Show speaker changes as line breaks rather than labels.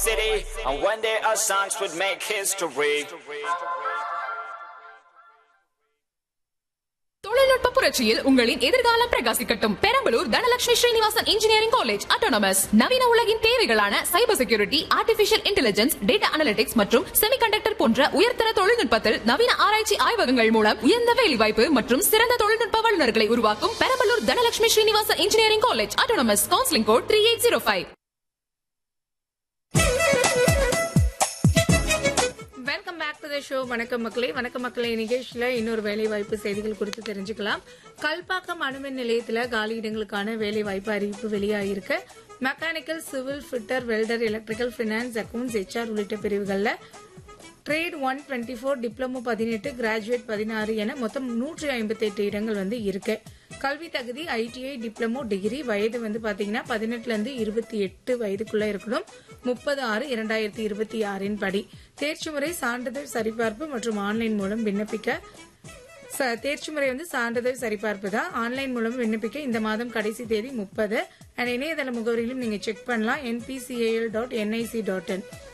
city, and one day our songs would make history.
தொழில்நுட்ப புரட்சியில் உங்களின் எதிர்காலம் பிரகாசிக்கட்டும் Perambalur Dhanalakshmi Srinivasan engineering college autonomous நவீன உலகின் தேவைகளான cyber security artificial intelligence data analytics மற்றும் செமிகண்டக்டர் போன்ற உயர்தர தொழில்நுட்பத்தில் நவீன ஆராய்ச்சி ஆய்வகங்கள் மூலம் உயர்ந்த வேலைவாய்ப்பு மற்றும் சிறந்த தொழில்நுட்ப வல்லுநர்களை உருவாக்கும் Perambalur Dhanalakshmi Srinivasan engineering college autonomous counselling code three eight zero five
welcome back to the show வணக்கம் மக்களே வணக்கம் மக்களே நிகழ்ச்சியில இன்னொரு வேலை வாய்ப்பு செய்திகள் குறித்து தெரிஞ்சுக்கலாம் கல்பாக்கம் அணுமின் நிலையத்துல காலியிடங்களுக்கான வேலை வாய்ப்பு அறிவிப்பு வெளியாகிருக்கு mechanical civil fitter welder electrical finance accounts HR உள்ளிட்ட பிரிவுகளில் trade one twenty four diploma பதினெட்டு கிராஜுவேட் பதினாறு என மொத்தம் நூற்றி ஐம்பத்தி எட்டு இடங்கள் வந்து இருக்கு கல்வி தகுதி ஐடிஐ டிப்ளமோ டிகிரி வயது வந்து பாத்தீங்கன்னா பதினெட்டுல இருந்து இருபத்தி எட்டு வயதுக்குள்ள இருக்கணும் முப்பது ஆறு இரண்டாயிரத்தி இருபத்தி ஆறின் படி தேர்ச்சி முறை சான்றிதழ் சரிபார்ப்பு மற்றும் ஆன்லைன் மூலம் விண்ணப்பிக்க ச- தேர்ச்சி முறை வந்து சான்றிதழ் சரிபார்ப்பு தான் ஆன்லைன் மூலம் விண்ணப்பிக்க இந்த மாதம் கடைசி தேதி முப்பது அண்ட் இணையதள முகவரியிலும் நீங்க செக் பண்ணலாம் என்பிசிஏஎல் டாட் என்ஐசி டாட் இன்